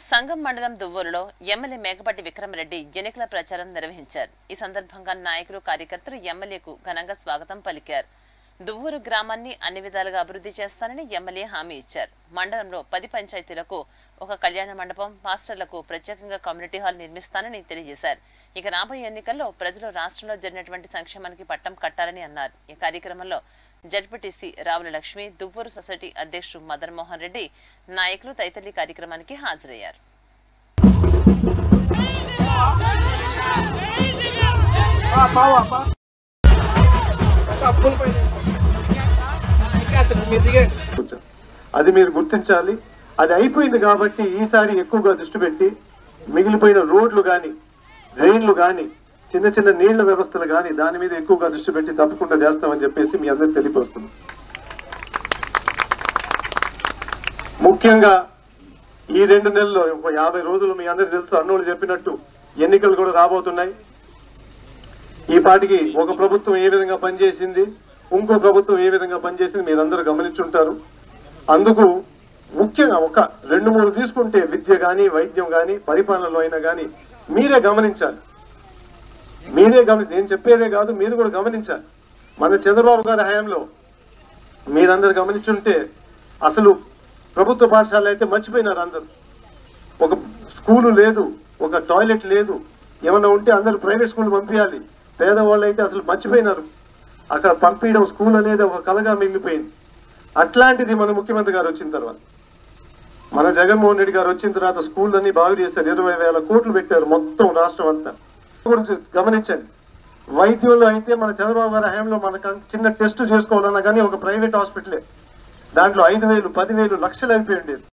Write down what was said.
సంగం మండలం దువ్వూరులో ఎమ్మెల్యే మేకపాటి విక్రమరెడ్డి ఎన్నికల ప్రచారం నిర్వహించారు ఈ సందర్భంగా నాయకులు కార్యకర్తలు ఎమ్మెల్యేకు ఘనంగా స్వాగతం పలికారు దువ్వూరు గ్రామాన్ని అన్ని విధాలుగా అభివృద్ధి చేస్తానని ఎమ్మెల్యే హామీ ఇచ్చారు మండలంలో పది పంచాయతీలకు ఒక కళ్యాణ మండపం మాస్టర్లకు ప్రత్యేకంగా కమ్యూనిటీ హాల్ నిర్మిస్తానని తెలియజేశారు ఇక రాబోయే ఎన్నికల్లో ప్రజలు రాష్ట్రంలో జరిగినటువంటి సంక్షేమానికి పట్టం కట్టాలని అన్నారు ఈ కార్యక్రమంలో జడ్పీటీసీ రావుల లక్ష్మి దువ్వూరు సొసైటీ అధ్యక్షుడు మదన్ మోహన్ రెడ్డి నాయకులు తదితరులు ఈ కార్యక్రమానికి హాజరయ్యారు కూర్చో. అది మీరు గుర్తించాలి అది అయిపోయింది కాబట్టి ఈసారి ఎక్కువగా దృష్టి పెట్టి మిగిలిపోయిన రోడ్లు కానీ డ్రైన్లు కానీ చిన్న చిన్న నీళ్ల వ్యవస్థలు కానీ దాని మీద ఎక్కువగా దృష్టి పెట్టి తప్పకుండా చేస్తామని చెప్పేసి మీ అందరికి తెలియపరుస్తుంది ముఖ్యంగా ఈ రెండు నెలల్లో ఒక యాభై రోజులు మీ అందరికి తెలుసు అన్నోళ్ళు చెప్పినట్టు ఎన్నికలు కూడా రాబోతున్నాయి ఈ పాటికి ఒక ప్రభుత్వం ఏ విధంగా పనిచేసింది ఇంకో ప్రభుత్వం ఏ విధంగా పనిచేసింది మీరందరూ గమనించుంటారు అందుకు ముఖ్యంగా ఒక రెండు మూడు తీసుకుంటే విద్య కానీ వైద్యం కానీ పరిపాలనలో అయినా కానీ మీరే గమనించాలి మీరే గమని నేను చెప్పేదే కాదు మీరు కూడా గమనించాలి మన చంద్రబాబు గారి హయాంలో మీరందరు గమనించుంటే అసలు ప్రభుత్వ పాఠశాల అయితే మర్చిపోయినారు అందరూ ఒక స్కూలు లేదు ఒక టాయిలెట్ లేదు ఏమన్నా ఉంటే అందరూ ప్రైవేట్ స్కూల్ పంపించాలి పేదవాళ్ళు అయితే అసలు మర్చిపోయినారు అక్కడ పంపించడం స్కూల్ అనేది ఒక కలగా మిగిలిపోయింది అట్లాంటిది మన ముఖ్యమంత్రి గారు వచ్చిన తర్వాత మన జగన్మోహన్ రెడ్డి గారు వచ్చిన తర్వాత స్కూల్ అన్ని బాగు చేశారు ఇరవై వేల కోట్లు పెట్టారు మొత్తం రాష్ట్రం అంతా గురించి గమనించండి వైద్యంలో అయితే మన చంద్రబాబు గారి హయాంలో మనకు చిన్న టెస్ట్ చేసుకోవాలన్నా కానీ ఒక ప్రైవేట్ హాస్పిటలే దాంట్లో ఐదు వేలు పదివేలు లక్షలు అయిపోయి ఉండేది